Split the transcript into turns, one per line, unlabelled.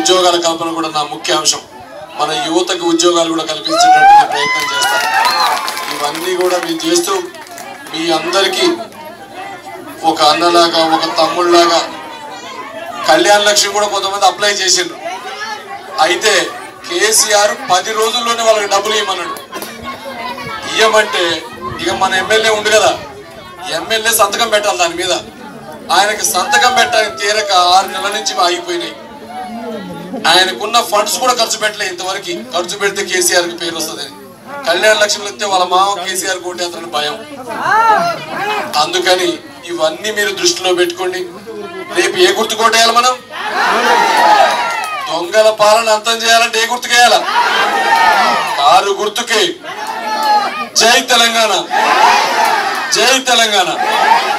ఉద్యోగాల కల్పన కూడా నా ముఖ్య అంశం మన యువతకు ఉద్యోగాలు కూడా కల్పించేటట్టు నేను ప్రయత్నం చేస్తాను ఇవన్నీ కూడా మేము చేస్తూ మీ అందరికీ ఒక అన్నలాగా ఒక తమ్ముళ్ళలాగా కళ్యాణ లక్ష్మి కూడా కొంతమంది అప్లై చేసిండ్రు అయితే కేసీఆర్ పది రోజుల్లోనే వాళ్ళకి డబ్బులు ఇవ్వమన్నాడు ఇయ్యమంటే ఇక మన ఎమ్మెల్యే ఉండు కదా ఎమ్మెల్యే సంతకం పెట్టాలి దాని మీద ఆయనకి సంతకం పెట్టడానికి తీరక ఆరు నెలల నుంచి ఆగిపోయినాయి ఆయనకున్న ఫండ్స్ కూడా ఖర్చు పెట్టలే ఇంతవరకు ఖర్చు పెడితే కేసీఆర్ కి పేరు వస్తుందని కళ్యాణ లక్ష్మి వస్తే వాళ్ళ మామ కేసీఆర్ కోటేస్తారని భయం అందుకని ఇవన్నీ మీరు దృష్టిలో పెట్టుకోండి రేపు ఏ గుర్తు కొట్టేయాలి మనం దొంగల పాలన అంతం చేయాలంటే ఏ గుర్తుకేయాల కారు గుర్తుకే జై తెలంగాణ జై తెలంగాణ